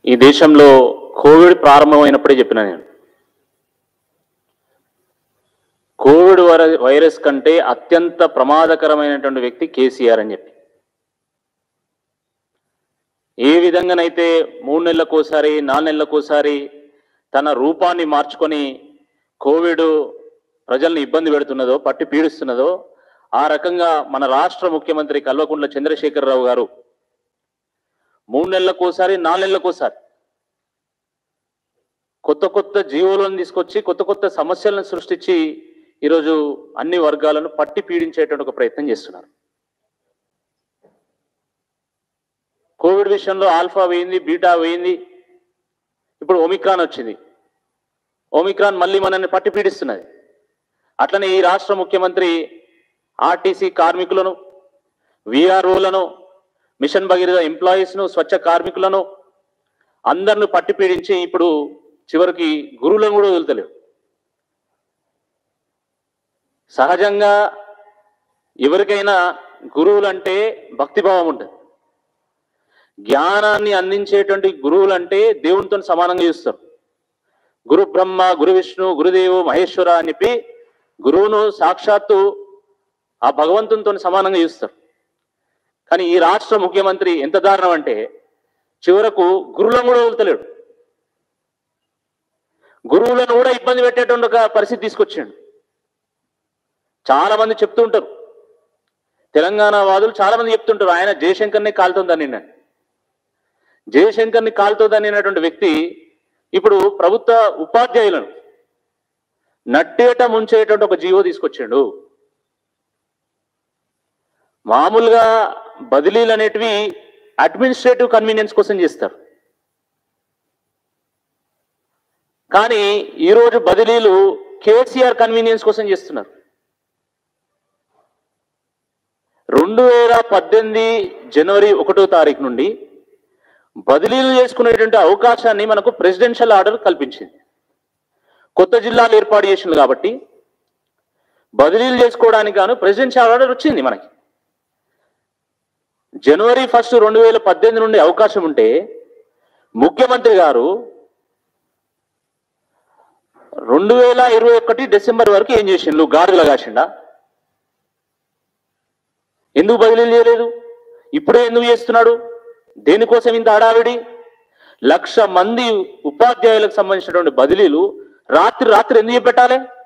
ఈ దేశంలో కోవిడ్ ప్రారంభమైనప్పుడే చెప్పిన నేను కోవిడ్ వర- వైరస్ కంటే అత్యంత ప్రమాదకరమైనటువంటి వ్యక్తి కేసీఆర్ అని చెప్పి ఏ విధంగానైతే మూడు నెలలకోసారి నాలుగు నెలలకోసారి తన రూపాన్ని మార్చుకొని కోవిడ్ ప్రజల్ని ఇబ్బంది పెడుతున్నదో పట్టి పీడిస్తున్నదో ఆ రకంగా మన రాష్ట్ర ముఖ్యమంత్రి కల్వకుంట్ల చంద్రశేఖరరావు గారు మూడు నెలలకోసారి నాలుగు నెలలకోసారి కొత్త కొత్త జీవోలను తీసుకొచ్చి కొత్త కొత్త సమస్యలను సృష్టించి ఈరోజు అన్ని వర్గాలను పట్టి పీడించేటువంటి ఒక ప్రయత్నం చేస్తున్నారు కోవిడ్ విషయంలో ఆల్ఫా వేయింది బీటా వేయింది ఇప్పుడు ఒమిక్రాన్ వచ్చింది ఒమిక్రాన్ మళ్ళీ మనల్ని పట్టి పీడిస్తున్నది అట్లనే ఈ రాష్ట్ర ముఖ్యమంత్రి ఆర్టీసీ కార్మికులను విఆర్ఓలను మిషన్ భగీరథ ఎంప్లాయీస్ను స్వచ్ఛ కార్మికులను అందరిని పట్టి పీడించి ఇప్పుడు చివరికి గురువులను కూడా వదులుతలేవు సహజంగా ఎవరికైనా గురువులంటే భక్తిభావం ఉంటుంది జ్ఞానాన్ని అందించేటువంటి గురువులంటే దేవునితో సమానంగా చూస్తారు గురు బ్రహ్మ గురు విష్ణు గురుదేవు మహేశ్వర అని చెప్పి గురువును సాక్షాత్తు ఆ భగవంతునితో సమానంగా చూస్తారు కానీ ఈ రాష్ట్ర ముఖ్యమంత్రి ఎంత దారుణం అంటే చివరకు గురువులను కూడా వదులుతలేడు గురువులను కూడా ఇబ్బంది పెట్టేటువంటి ఒక పరిస్థితి తీసుకొచ్చాడు చాలా మంది చెప్తూ ఉంటారు తెలంగాణ వాదులు చాలా మంది చెప్తుంటారు ఆయన జయశంకర్ని కాలుతుందని నిన్న జయశంకర్ని కాలుతుందని అన్నటువంటి వ్యక్తి ఇప్పుడు ప్రభుత్వ ఉపాధ్యాయులను నట్టేట ముంచేటువంటి ఒక జీవో తీసుకొచ్చాడు మామూలుగా బదిలీలు అనేటివి అడ్మినిస్ట్రేటివ్ కన్వీనియన్స్ కోసం చేస్తారు కానీ ఈరోజు బదిలీలు కేసీఆర్ కన్వీనియన్స్ కోసం చేస్తున్నారు రెండు వేల పద్దెనిమిది జనవరి ఒకటో తారీఖు నుండి బదిలీలు చేసుకునేటువంటి అవకాశాన్ని మనకు ప్రెసిడెన్షియల్ ఆర్డర్ కల్పించింది కొత్త జిల్లాలు ఏర్పాటు చేసింది కాబట్టి బదిలీలు చేసుకోవడానికి గాను ప్రెసిడెన్షియల్ ఆర్డర్ వచ్చింది మనకి జనవరి ఫస్ట్ రెండు వేల పద్దెనిమిది నుండి అవకాశం ఉంటే ముఖ్యమంత్రి గారు రెండు వేల ఇరవై ఒకటి డిసెంబర్ వరకు ఏం చేసిండు గాడుదల కాసిండా ఎందుకు బదిలీలు చేయలేదు ఇప్పుడే ఎందుకు చేస్తున్నాడు దేనికోసం ఇంత హడావిడి లక్ష మంది ఉపాధ్యాయులకు సంబంధించినటువంటి బదిలీలు రాత్రి రాత్రి ఎందుకు పెట్టాలి